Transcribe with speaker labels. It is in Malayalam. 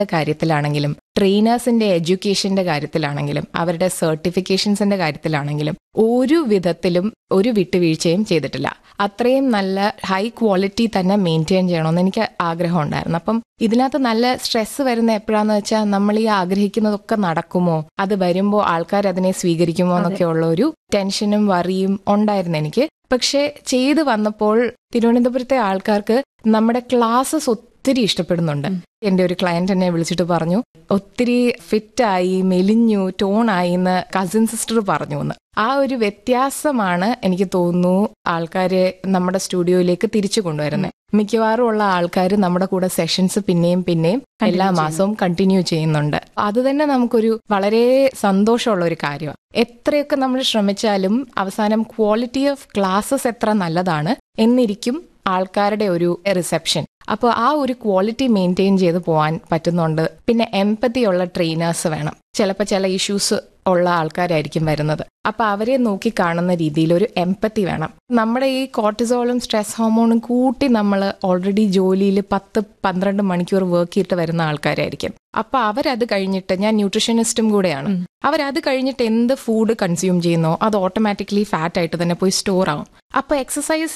Speaker 1: കാര്യത്തിലാണെങ്കിലും ട്രെയിനേഴ്സിന്റെ എഡ്യൂക്കേഷന്റെ കാര്യത്തിലാണെങ്കിലും അവരുടെ സർട്ടിഫിക്കേഷൻസിന്റെ കാര്യത്തിലാണെങ്കിലും ഒരു വിധത്തിലും ഒരു വിട്ടുവീഴ്ചയും ചെയ്തിട്ടില്ല അത്രയും നല്ല ഹൈ ക്വാളിറ്റി തന്നെ മെയിൻറ്റെയിൻ ചെയ്യണമെന്ന് എനിക്ക് ആഗ്രഹം ഉണ്ടായിരുന്നു അപ്പം ഇതിനകത്ത് നല്ല സ്ട്രെസ് വരുന്ന എപ്പോഴാന്ന് വെച്ചാൽ നമ്മൾ ഈ ആഗ്രഹിക്കുന്നതൊക്കെ നടക്കുമോ അത് വരുമ്പോൾ ആൾക്കാർ അതിനെ സ്വീകരിക്കുമോ എന്നൊക്കെ ഉള്ള ഒരു ടെൻഷനും വറിയും ഉണ്ടായിരുന്നു എനിക്ക് പക്ഷെ ചെയ്തു വന്നപ്പോൾ തിരുവനന്തപുരത്തെ ആൾക്കാർക്ക് നമ്മുടെ ക്ലാസ്സസ് ഒത്തിരി ഇഷ്ടപ്പെടുന്നുണ്ട് എന്റെ ഒരു ക്ലയന്റ് എന്നെ വിളിച്ചിട്ട് പറഞ്ഞു ഒത്തിരി ഫിറ്റായി മെലിഞ്ഞു ടോണായി എന്ന് കസിൻ സിസ്റ്റർ പറഞ്ഞു എന്ന് ആ ഒരു വ്യത്യാസമാണ് എനിക്ക് തോന്നുന്നു ആൾക്കാരെ നമ്മുടെ സ്റ്റുഡിയോയിലേക്ക് തിരിച്ചു കൊണ്ടുവരുന്നത് മിക്കവാറും ഉള്ള ആൾക്കാർ നമ്മുടെ കൂടെ സെഷൻസ് പിന്നെയും പിന്നെയും എല്ലാ മാസവും കണ്ടിന്യൂ ചെയ്യുന്നുണ്ട് അത് തന്നെ നമുക്കൊരു വളരെ സന്തോഷമുള്ള ഒരു കാര്യമാണ് എത്രയൊക്കെ നമ്മൾ ശ്രമിച്ചാലും അവസാനം ക്വാളിറ്റി ഓഫ് ക്ലാസ്സസ് എത്ര നല്ലതാണ് എന്നിരിക്കും ആൾക്കാരുടെ ഒരു റിസപ്ഷൻ അപ്പോൾ ആ ഒരു ക്വാളിറ്റി മെയിൻറ്റെയിൻ ചെയ്ത് പോകാൻ പറ്റുന്നുണ്ട് പിന്നെ എംപതി ഉള്ള ട്രെയിനേഴ്സ് വേണം ചിലപ്പോൾ ചില ഇഷ്യൂസ് ഉള്ള ആൾക്കാരായിരിക്കും വരുന്നത് അപ്പൊ അവരെ നോക്കി കാണുന്ന രീതിയിൽ ഒരു എംപത്തി വേണം നമ്മുടെ ഈ കോർട്ടിസോളും സ്ട്രെസ് ഹോർമോണും കൂട്ടി നമ്മൾ ഓൾറെഡി ജോലിയിൽ പത്ത് പന്ത്രണ്ട് മണിക്കൂർ വർക്ക് ചെയ്തിട്ട് വരുന്ന ആൾക്കാരായിരിക്കും അപ്പൊ അവരത് കഴിഞ്ഞിട്ട് ഞാൻ ന്യൂട്രീഷനിസ്റ്റും കൂടെയാണ് അവരത് കഴിഞ്ഞിട്ട് എന്ത് ഫുഡ് കൺസ്യൂം ചെയ്യുന്നോ അത് ഓട്ടോമാറ്റിക്കലി ഫാറ്റ് ആയിട്ട് തന്നെ പോയി സ്റ്റോർ ആവും അപ്പൊ എക്സസൈസ്